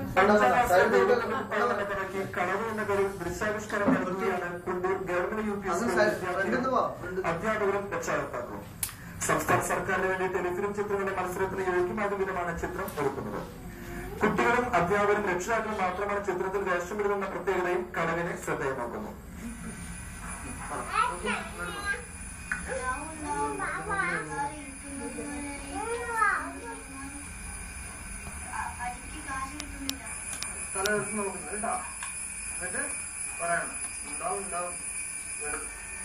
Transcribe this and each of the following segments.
നടപ്പിലാക്കി കളവ് എന്ന പേരിൽ ദൃശ്യാവിഷ്കാരം നടത്തുകയാണ് കുണ്ടൂർ ഗവൺമെന്റ് യു പി അത് സ്കൂൾ സൈ- വിദ്യാർത്ഥികളും ഫ്രണ്ടിന്ന് പോ, ഫ്രണ്ടിന്ന്. അധ്യാപകരും രക്ഷാകർത്താക്കളും സംസ്ഥാന സർക്കാരിന് വേണ്ടി ടെലിഫിലിം ചിത്രങ്ങളുടെ മത്സരത്തിന് യോഗ്യമാകും വിധമാണ് ചിത്രം ഒരുക്കുന്നത് കുട്ടികളും അധ്യാപകരും രക്ഷിതാക്കളും മാത്രമാണ് ചിത്രത്തിൽ വേഷമിടുന്ന പ്രത്യേകതയും കളവിനെ ശ്രദ്ധേയമാക്കുന്നു തല എടുത്ത് നോക്കുന്നത് കേട്ടോ എന്നിട്ട് പറയണം ഉണ്ടാവും ഉണ്ടാവും വരും.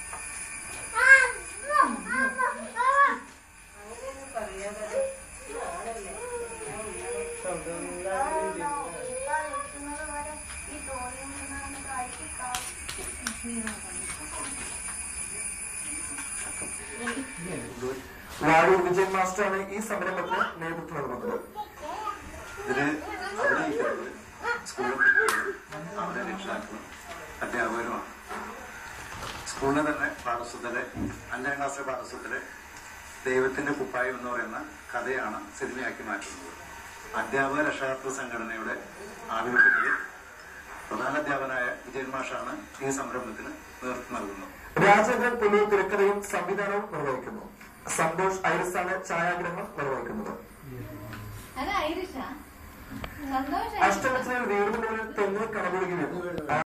വാഴൂർ വിജയൻ മാസ്റ്ററാണ് ഈ സംരംഭത്തിന് നേതൃത്വം നൽകുന്നത് ഇതിന് അവിടെ ഇരിക്കുന്നത് സ്കൂളിലെ കുട്ടികളും അവരെ രക്ഷിതാക്കളും അധ്യാപകരുമാണ് സ്കൂളിലെ തന്നെ പാഠപുസ്തകത്തിലെ അഞ്ചാം ക്ലാസ്സിലെ പാഠപുസ്തകത്തിലെ ദൈവത്തിന്റെ കുപ്പായം എന്ന് പറയുന്ന കഥയാണ് സിനിമയാക്കി മാറ്റുന്നത് അധ്യാപക രക്ഷാകർത്തൃ സംഘടനയുടെ ആഭിമുഖ്യത്തിൽ പ്രധാന അധ്യാപകനായ വിജയൻ മാഷാണ് ഈ സംരംഭത്തിന് നേതൃത്വം നൽകുന്നത് രാജേന്ദ്രൻ പുല്ലൂർ തിരക്കഥയും സംവിധാനവും നിർവഹിക്കുന്നു സന്തോഷ് ഐറിസാണ് ഛായാഗ്രഹണം നിർവഹിക്കുന്നത് അത് ഐറിഷാ സന്തോഷം അഷ്ടമിച്ചിൽ വീടിന് മുന്നിൽ തെങ്ങ് കടപുഴകി വീണു